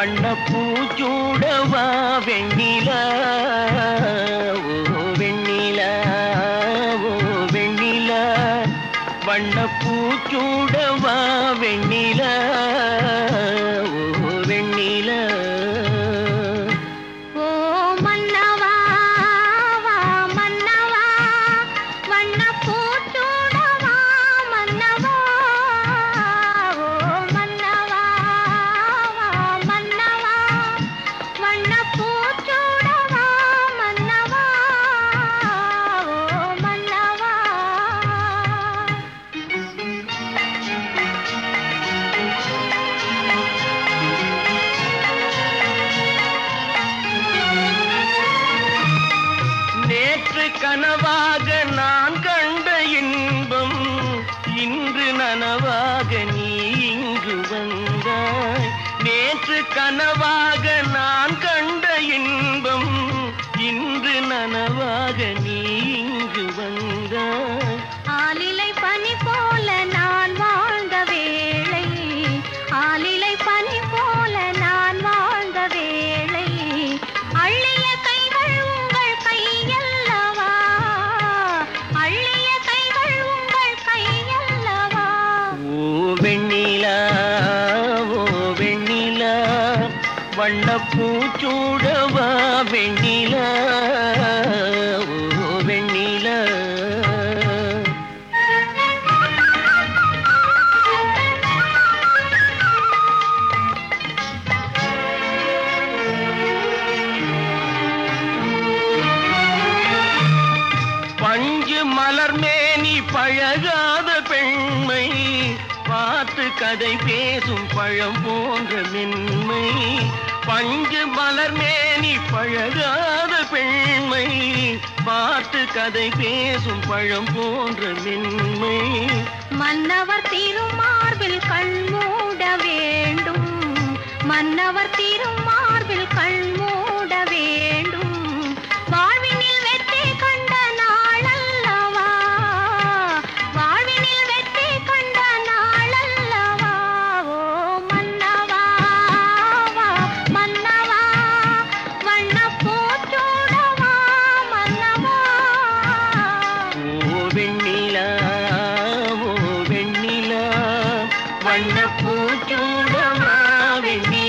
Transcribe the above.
வண்ண பூச்சூடவா வெண்ணிலா ஓ வெண்ணிலா ஓ வெண்ணிலா வண்ண பூச்சூடவா வெண்ணிலா ஓ வெண்ணிலா ஓ மன்னவா வா மன்னவா வண்ண பூச்சூடவா மன்னவா ஓ மன்னவா வா மன்னவா வண்ண பூச்சூடவா மன்னவா ஓ மன்னவா நேற்று கனவாக நான் கண்ட இன்பம் இன்று நனவாக நீ இங்கு வந்தாய் நேற்று கனவாக நான் கண்ட இன்பம் இன்று நனவாக நீ இங்கு வந்தாய் ஆலிலை பனி போல நான் வாழ்ந்த வேளை ஆலிலை பனி போல நான் வாழ்ந்த வேளை அள்ளிய கைகள் உங்கள் கையல்லவா அள்ளிய கைகள் உங்கள் கையல்லவா ஓ வெண்ணிலா ஓ வெண்ணிலா வண்ண பூச்சூடவா வெண்ணிலா ஓ வெண்ணிலா பஞ்சு மலர் மேனி பழகாத பெண்மை பார்த்து கதை பேசும் பழம் போன்ற மென்மை பஞ்சு மலர் மேனி பழகாத பெண்மை பார்த்து கதை பேசும் பழம் போன்ற மென்மை மன்னவர் திருமார்பில் கண் மூட வேண்டும் மன்னவர் திருமார்பில் கண் மூட வேண்டும் வாழ்வினில் வெற்றி கண்ட நாளல்லவா வாழ்வினில் வெற்றி கண்ட நாளல்லவா ஓ மன்னவா வா மன்னவா வண்ண பூச்சூடவா மன்னவா ஓ வெண்ணிலா ஓ வெண்ணிலா வண்ண பூச்சூடவா வெண்ணிலா